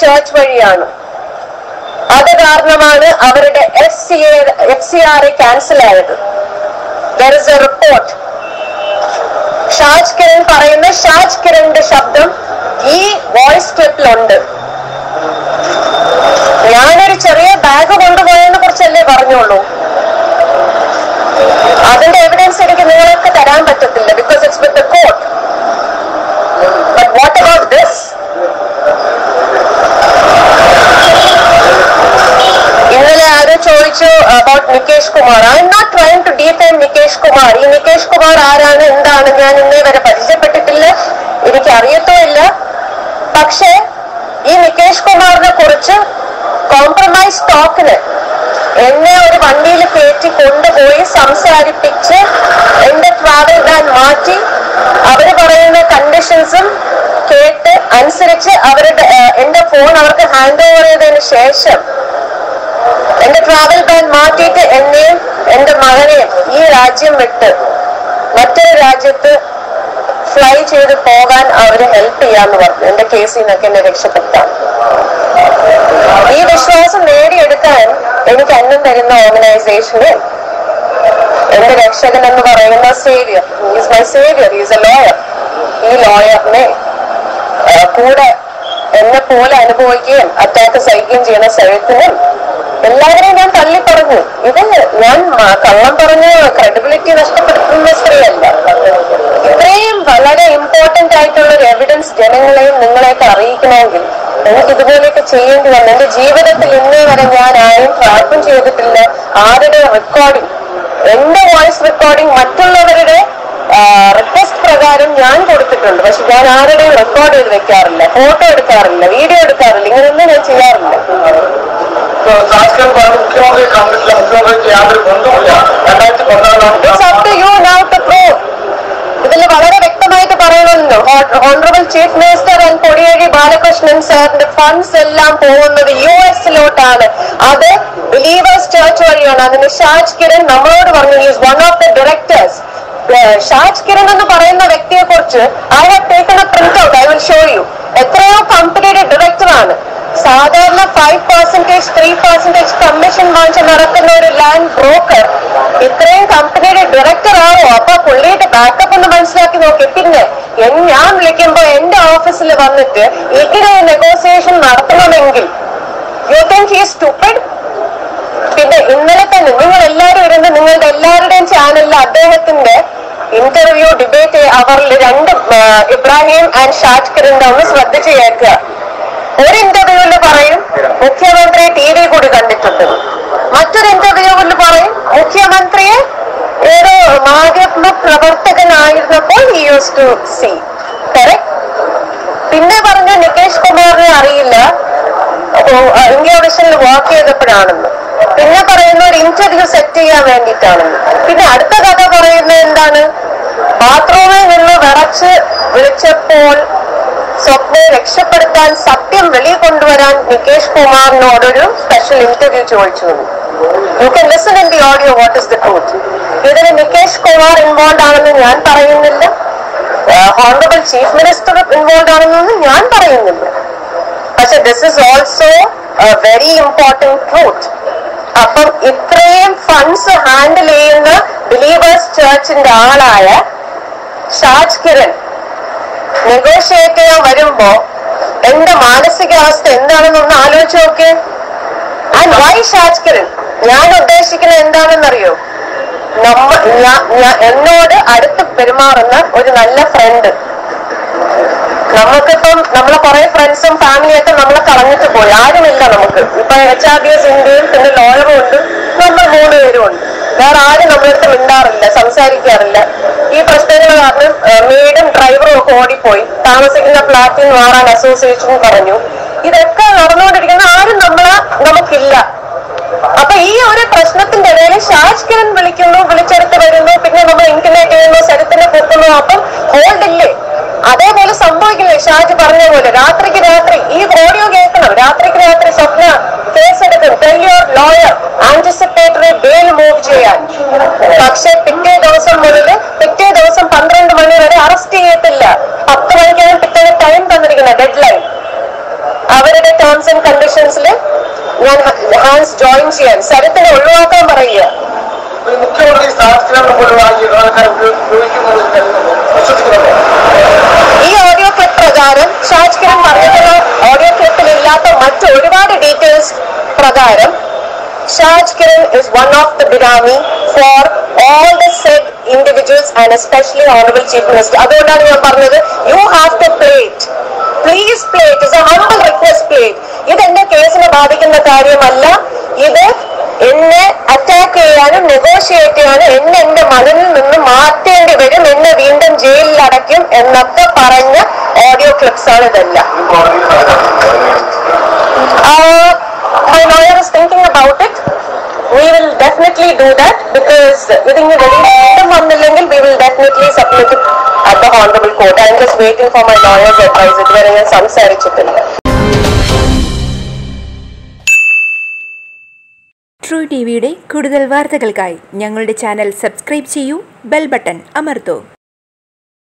Church വഴിയാണ് അത് കാരണമാണ് അവരുടെ F C F C R A cancel ആയത് there is a report Shaj Kiran പറയുന്ന ഷാജ് കിരണിന്റെ ശബ്ദം ഈ വോയിസ് ക്ലിപ്പിലുണ്ട് ഞാനൊരു ചെറിയ ബാഗ് കൊണ്ടുപോയതിനെ കുറിച്ചല്ലേ പറഞ്ഞോളൂ അതിന്റെ എവിഡൻസ് എനിക്ക് നിങ്ങൾക്ക് തരാൻ പറ്റത്തില്ല because it's with the court but what about this ഇന്നലെ ആരോ ചോദിച്ചു about Nikesh Kumar I'm not trying to define Nikesh Kumar ഈ നികേഷ് കുമാർ ആരാണ് എന്താണ് ഞാൻ ഇന്നേ വരെ പരിചയപ്പെട്ടിട്ടില്ല എനിക്ക് അറിയത്തുമില്ല പക്ഷേ ഈ നികേഷ് കുമാറിനെ കുറിച്ച് കോംപ്രമൈസ് ടോക്കിന് എന്നെ ഒരു വണ്ടിയിൽ കയറ്റി കൊണ്ടുപോയി സംസാരിപ്പിച്ച് എന്റെ ട്രാവൽ ബാൻ മാറ്റി അവര് പറയുന്ന കണ്ടീഷൻസും കേട്ട് അനുസരിച്ച് അവരുടെ ഏഹ്, എന്റെ ഫോൺ അവർക്ക് ഹാൻഡ് ഓവർ ചെയ്തതിന് ശേഷം എന്റെ ട്രാവൽ ബാൻ മാറ്റിയിട്ട് എന്നെയും എന്റെ മകനെയും ഈ രാജ്യം വിട്ട് മറ്റൊരു രാജ്യത്ത് ഫ്ലൈ ചെയ്ത് പോകാൻ അവര് ഹെൽപ്പ് ചെയ്യാന്ന് പറഞ്ഞു എന്റെ കേസിൽ നിന്നൊക്കെ എന്നെ രക്ഷപ്പെടുത്താൻ ഈ വിശ്വാസം നേടിയെടുക്കാൻ എനിക്ക് അന്നം തരുന്ന ഓർഗനൈസേഷന് എന്റെ രക്ഷകൻ എന്ന് പറയുന്ന saviour is my saviour is a lawyer ഈ ലോയറിനെ കൂടെ എന്നെ പോലെ അനുഭവിക്കുകയും അറ്റാക്ക് സഹിക്കുകയും ചെയ്യുന്ന സേവത്തിനും എല്ലാവരെയും ഞാൻ തള്ളി പറഞ്ഞു ഇത് ഞാൻ മ- കള്ളം പറഞ്ഞ് ക്രെഡിബിലിറ്റി നഷ്ടപ്പെടുത്തുന്ന സ്ത്രീയല്ല ഇത്രയും വളരെ ഇമ്പോർട്ടന്റ് ആയിട്ടുള്ള ഒരു എവിഡൻസ് ജനങ്ങളെയും നിങ്ങളെയൊക്കെ അറിയിക്കണമെങ്കിൽ എനിക്ക് ഇതുപോലെയൊക്കെ ചെയ്യേണ്ടി വന്നു എന്റെ ജീവിതത്തിൽ ഇന്നേ വരെ ഞാൻ ആരും ട്രാക്കും ചെയ്തിട്ടില്ല ആരുടെ റെക്കോർഡിംഗ് എന്റെ വോയിസ് റെക്കോർഡിംഗ് മറ്റുള്ളവരുടെ റിക്വസ്റ്റ് പ്രകാരം ഞാൻ കൊടുത്തിട്ടുണ്ട് പക്ഷെ ഞാൻ ആരുടെയും റെക്കോർഡ് ചെയ്ത് വെക്കാറില്ല ഫോട്ടോ എടുക്കാറില്ല വീഡിയോ എടുക്കാറില്ല ഇങ്ങനെയൊന്നും ഞാൻ ചെയ്യാറില്ല സാക്ഷരം പറഞ്ഞ് മുഖ്യമന്ത്രി കണ്ടിട്ടില്ല മുഖ്യമന്ത്രിക്ക് യാതൊരു ബന്ധവുമില്ല രണ്ടായിരത്തി പതിനാറാം it's up to you now to prove ഇതിൽ വളരെ വ്യക്തമായിട്ട് പറയണമല്ലോ honourable chief minister and Kodiyeri Balakrishnan സാറിന്റെ ഫണ്ട്സ് എല്ലാം പോകുന്നത് യു എസിലോട്ടാണ് അത് ബിലീവേഴ്സ് ചർച്ച് വഴിയാണ് അതിന് ഷാജ് കിരൺ നമ്മളോട് പറഞ്ഞു is one of the directors Shaj Kiran എന്ന് പറയുന്ന വ്യക്തിയെ കുറിച്ച് I have taken a print out I will show you എത്രയോ കമ്പനിയുടെ ഡയറക്ടറാണ് സാധാരണ five percentage three percentage commission വാങ്ങിച്ച് നടക്കുന്ന ഒരു ലാൻഡ് ബ്രോക്കർ ഇത്രയും കമ്പനിയുടെ ഡയറക്ടർ ആവോ അപ്പൊ പുള്ളിയുടെ ബാക്കപ്പ് ഒന്ന് മനസ്സിലാക്കി നോക്കി പിന്നെ എൻ- ഞാൻ വിളിക്കുമ്പോ എന്റെ ഓഫീസിൽ വന്നിട്ട് ഇങ്ങനെ നെഗോസിയേഷൻ നടത്തണമെങ്കിൽ യു തിങ്ക് ഹി സ്റ്റുപ്പിഡ് പിന്നെ ഇന്നലെ തന്നെ നിങ്ങൾ എല്ലാവരും ഇരുന്ന് നിങ്ങളുടെ എല്ലാവരുടെയും ചാനലിൽ അദ്ദേഹത്തിന്റെ ഇന്റർവ്യൂ ഡിബേറ്റ് അവരിൽ രണ്ട് ആ, ഇബ്രാഹിം ആൻഡ് ഷാജ് കിരണിന്റെ ഒന്ന് ശ്രദ്ധിച്ച് കേൾക്കുക ഒരു ഇന്റർവ്യൂവിൽ പറയും മുഖ്യമന്ത്രി ടി വി കൂടി കണ്ടിട്ടുണ്ട് മറ്റൊരു ഇന്റർവ്യൂവിൽ പറയും മുഖ്യമന്ത്രിയെ ഏതോ മാധ്യമ പ്രവർത്തകനായിരുന്നപ്പോൾ he use to see correct പിന്നെ പറഞ്ഞ നികേഷ് കുമാറിനെ അറിയില്ല അപ്പോ ആ, ഇന്ത്യ വിഷനിൽ വർക്ക് ചെയ്തപ്പോഴാണെന്ന് പിന്നെ പറയുന്ന ഒരു ഇന്റർവ്യൂ സെറ്റ് ചെയ്യാൻ വേണ്ടിയിട്ടാണെന്ന് പിന്നെ അടുത്ത കഥ പറയുന്നത് എന്താണ് ബാത്റൂമിൽ നിന്ന് വിറച്ച് വിളിച്ചപ്പോൾ സ്വപ്നയെ രക്ഷപ്പെടുത്താൻ സത്യം വെളിയിൽ കൊണ്ടുവരാൻ നികേഷ് കുമാറിനോടൊരു സ്പെഷ്യൽ ഇന്റർവ്യൂ ചോദിച്ചു you can listen in the audio what is the truth ഇതിന് നികേഷ് കുമാർ ഇൻവോൾവ് ആണെന്ന് ഞാൻ പറയുന്നില്ല ഹോണറബിൾ ചീഫ് മിനിസ്റ്റർ ഇൻവോൾവ് ആണെന്നൊന്നും ഞാൻ പറയുന്നില്ല പക്ഷെ this is also very important truth അപ്പം ഇത്രയും ഫണ്ട്സ് ഹാൻഡിൽ ചെയ്യുന്ന ബിലീവേഴ്സ് ചർച്ചിന്റെ ആളായ ഷാജ് കിരൺ നെഗോഷിയേറ്റ് ചെയ്യാൻ വരുമ്പോ എന്റെ മാനസികാവസ്ഥ എന്താണെന്ന് ഒന്ന് ആലോചിച്ച് നോക്ക് ആൻഡ് വൈ ഷാജ് കിരൺ ഞാൻ ഉദ്ദേശിക്കുന്നത് എന്താണെന്നറിയോ നമ്മ ഞാ- ഞാ- എന്നോട് അടുത്ത് പെരുമാറുന്ന ഒരു നല്ല ഫ്രണ്ട് നമുക്കിപ്പം നമ്മളെ കുറെ ഫ്രണ്ട്സും ഫാമിലിയൊക്കെ നമ്മളെ കളഞ്ഞിട്ട് പോയി ആരുമില്ല നമുക്ക് ഇപ്പൊ എച്ച് ആർ ഡി എസ് ഇന്ത്യയും പിന്നെ ലോയറും ഉണ്ട് നമ്മൾ മൂന്ന് പേരും ഉണ്ട് വേറെ ആരും നമ്മളടുത്ത് മിണ്ടാറില്ല സംസാരിക്കാറില്ല ഈ പ്രശ്നങ്ങൾ കാരണം മെയ്ഡും ഡ്രൈവറും ഒക്കെ ഓടിപ്പോയി താമസിക്കുന്ന ഫ്ലാറ്റിൽ നിന്ന് മാറാൻ അസോസിയേഷൻ പറഞ്ഞു ഇതൊക്കെ നടന്നുകൊണ്ടിരിക്കുന്ന ആരും നമ്മളെ നമുക്കില്ല അപ്പൊ ഈ ഒരു പ്രശ്നത്തിന്റെ ഇടയിൽ ഷാജ് കിരൺ വിളിക്കുന്നു വിളിച്ചെടുത്ത് വരുന്നു പിന്നെ നമ്മൾ ഇന്റർനെറ്റ് ചെയ്യുന്നു ശരത്തിനെ പൊക്കുന്നു അപ്പം ഹോൾഡ് ഇല്ലേ അതേപോലെ സംഭവിക്കില്ലേ ഷാജ് പറഞ്ഞ പോലെ രാത്രിക്ക് രാത്രി ഈ ഓഡിയോ കേൾക്കണം രാത്രിക്ക് രാത്രി സ്വപ്ന കേസെടുക്കും tell your lawyer anticipatory bail move ചെയ്യാൻ പക്ഷെ പിറ്റേ ദിവസം മുതൽ പിറ്റേ ദിവസം പന്ത്രണ്ട് മണി വരെ അറസ്റ്റ് ചെയ്യത്തില്ല പത്ത് മണിക്കാണ് പിറ്റേ ടൈം തന്നിരിക്കുന്നത് ഡെഡ് ലൈൻ അവരുടെ ടേംസ് ആൻഡ് കണ്ടീഷൻസിൽ ഞാൻ ഹാൻഡ്സ് ജോയിൻ ചെയ്യാൻ ശരത്തിനെ ഒഴിവാക്കാൻ പറയുക ഒരു മുഖ്യമന്ത്രി സ്ഥാനത്തിലാണ് പോലുള്ള ഈ ഇടപാടുകാർ ഉപയോഗിക്കുന്നത് കരുതുന്നു വിശ്വസിക്കുന്നുണ്ടോ ഈ ഓഡിയോ ക്ലിപ്പ് പ്രകാരം ഷാജ് കിരൺ പറഞ്ഞിട്ടുള്ള ഓഡിയോ ക്ലിപ്പിൽ ഇല്ലാത്ത മറ്റ് ഒരുപാട് ഡീറ്റെയിൽസ് പ്രകാരം Shaj Kiran is one of the ബിരാമി for all the said individuals and especially honourable chief minister അതുകൊണ്ടാണ് ഞാൻ പറഞ്ഞത് you have to plate please plate is a humble request plate ഇത് എന്റെ കേസിനെ ബാധിക്കുന്ന കാര്യമല്ല ഇത് എന്നെ അറ്റാക്ക് ചെയ്യാനും നെഗോഷിയേറ്റ് ചെയ്യാനും എന്നെ എന്റെ മകനിൽ നിന്ന് മാറ്റേണ്ടി വരും എന്നെ വീണ്ടും ജയിലിൽ അടയ്ക്കും എന്നൊക്കെ പറഞ്ഞ ഓഡിയോ ക്ലിപ്സ് ആണ് ഇതെല്ലാം Uh, my lawyer is thinking about it. We will definitely do that because ഇതിന് വെളിയിൽ വീണ്ടും വന്നില്ലെങ്കിൽ we will definitely submit it at the honorable court. I am just waiting for my lawyer's advice. ഇതുവരെ ഞാൻ സംസാരിച്ചിട്ടില്ല true T വിയുടെ കൂടുതൽ വാർത്തകൾക്കായി ഞങ്ങളുടെ ചാനൽ സബ്സ്ക്രൈബ് ചെയ്യൂ ബെൽ ബട്ടൺ അമർത്തൂ